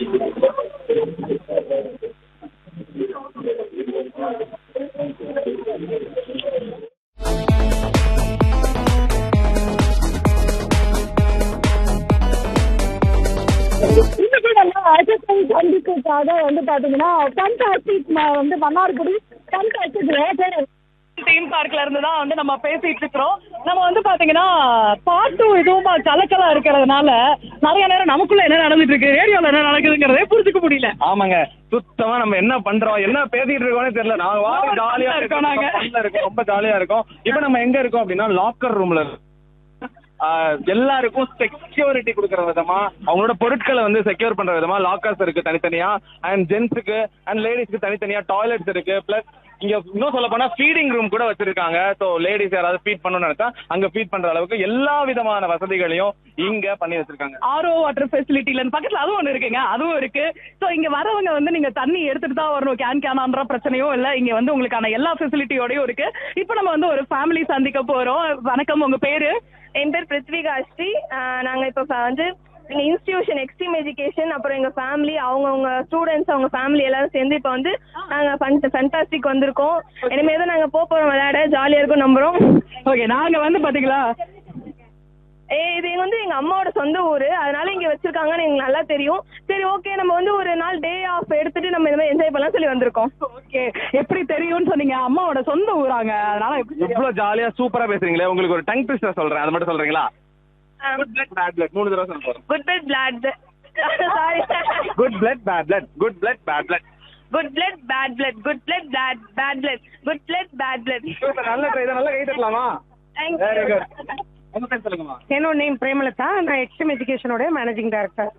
இன்னும் கூட அஜித்தை சந்திக்கிறதுக்காக வந்து பாத்தீங்கன்னா ஃபண்டாஸ்டிக் வந்து மன்னார்குடி ஃபண்டாஸ்டிக் ரேட்டர் தீம் பார்க்ல இருந்து தான் வந்து நம்ம பேசிட்டு இருக்கிறோம் நம்ம வந்து பாத்தீங்கன்னா பாட்டும் இதுவும் கலக்கலா இருக்கிறதுனால நிறைய நேரம் நமக்குள்ள என்ன நடந்துட்டு இருக்கு ரேடியோல என்ன நடக்குதுங்கிறதே புரிஞ்சுக்க முடியல ஆமாங்க சுத்தமா நம்ம என்ன பண்றோம் என்ன பேசிட்டு இருக்கோம்னே தெரியல நாங்க வாங்க ஜாலியா இருக்கோம் நாங்க. இருக்கோம் ரொம்ப ஜாலியா இருக்கோம் இப்போ நம்ம எங்க இருக்கோம் அப்படின்னா லாக்கர் ரூம்ல எல்லாருக்கும் செக்யூரிட்டி கொடுக்கற விதமா அவங்களோட பொருட்களை வந்து செக்யூர் பண்ற விதமா லாக்கர்ஸ் இருக்கு தனித்தனியா அண்ட் ஜென்ஸுக்கு அண்ட் லேடிஸ்க்கு தனித்தனியா டாய்லெட்ஸ் இருக்கு பிளஸ் இங்க இன்னும் சொல்ல போனா ஃபீடிங் ரூம் கூட வச்சிருக்காங்க சோ லேடிஸ் யாராவது ஃபீட் பண்ணணும்னு நினைச்சா அங்க ஃபீட் பண்ற அளவுக்கு எல்லா விதமான வசதிகளையும் இங்க பண்ணி வச்சிருக்காங்க ஆர்ஓ வாட்டர் ஃபெசிலிட்டில பக்கத்துல அதுவும் ஒண்ணு இருக்குங்க அதுவும் இருக்கு சோ இங்க வரவங்க வந்து நீங்க தண்ணி எடுத்துட்டு தான் வரணும் கேன் கேனான்ற பிரச்சனையும் இல்ல இங்க வந்து உங்களுக்கான எல்லா ஃபெசிலிட்டியோடயும் இருக்கு இப்போ நம்ம வந்து ஒரு ஃபேமிலி சந்திக்க போறோம் வணக்கம் உங்க பேரு என் பேர் பிருத்விகா ஸ்ரீ ஆஹ் நாங்க இப்போ ஃப- வந்து எங்க இன்ஸ்டிடியூஷன் எக்ஸ்ட்ரீம் எஜுகேஷன் அப்புறம் எங்க ஃபேமிலி அவங்கவுங்க ஸ்டூடெண்ட்ஸ் அவங்க ஃபேமிலி எல்லாரும் சேர்ந்து இப்போ வந்து நாங்க ஃபண்டாஸ்டிக் வந்திருக்கோம் இனிமே தான் நாங்க போக போறோம் விளையாட ஜாலியா இருக்கும் நம்புறோம் ஓகே நாங்க வந்து பாத்தீங்களா ஏ இது எங்க வந்து எங்க அம்மாவோட சொந்த ஊரு அதனால இங்க வச்சிருக்காங்கன்னு எங்களுக்கு நல்லா தெரியும் சரி ஓகே நம்ம வந்து ஒரு நாள் டே ஆஃப் எடுத்துட்டு நம்ம இந்த மாதிரி என்ஜாய் பண்ணலாம் சொல்லி வந்திருக்கோம் ஓகே எப்படி தெரியும்னு சொன்னீங்க அம்மாவோட சொந்த ஊராங்க அதனால எப்படி தெரியும்? இவ்வளவு ஜாலியா சூப்பரா பேசுறீங்களே உங்களுக்கு ஒரு டங் ட்விஸ்டர் சொல்றேன் அது மட்டும் சொல்றீங்களா குட் பிளட் பேட் பிளட் மூணு தடவை சொல்ல போறோம் good blood flat sorry good blood bad blood good blood bad blood good blood bad blood good blood bad bad blood good blood bad blood நல்ல try தான் நல்லா கை தட்டலாமா வெரி தேங்க்யூ குட் உங்க பேர் சொல்லுங்கம்மா என்னோட நேம் பிரேமலதா நான் எக்ஸ்ட்ரீம் எஜுகேஷனோட மேனேஜிங் டைரக்டர்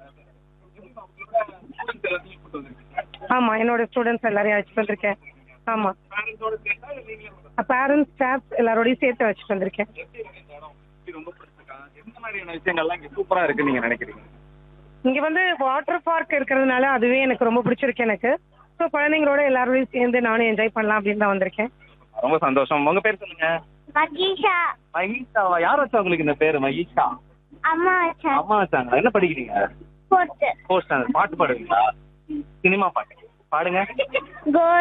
ஆமா என்னோட ஸ்டூடெண்ட்ஸ் எல்லாரையும் அழைச்சிட்டு வந்திருக்கேன் ஆமா பேரண்ட்ஸ் ஸ்டாஃப் எல்லாரோடையும் சேர்த்து வச்சுட்டு வந்திருக்கேன் ரொம்ப பிடிச்சிருக்கா எந்த மாதிரியான விஷயங்கள்லாம் இங்க சூப்பரா இருக்கு நீங்க நினைக்கிறீங்க இங்க வந்து வாட்டர் பார்க் இருக்கிறதுனால அதுவே எனக்கு ரொம்ப பிடிச்சிருக்கு எனக்கு ஸோ குழந்தைங்களோட எல்லாரோடையும் சேர்ந்து நானும் என்ஜாய் பண்ணலாம் அப்படின்னு தான் வந்திருக்கேன் ரொம்ப சந்தோஷம் உங்க பேர் சொல்லுங்க மகீஷா மகீஷாவா யார் வச்சா உங்களுக்கு இந்த பேரு மகீஷா அம்மா வச்சா அம்மா வச்சாங்களா என்ன படிக்கிறீங்க போட்டு ஃபோர்த் ஸ்டாண்டர்ட் பாட்டு பாடுவீங்களா சினிமா பாட்டு பாடுங்க கோ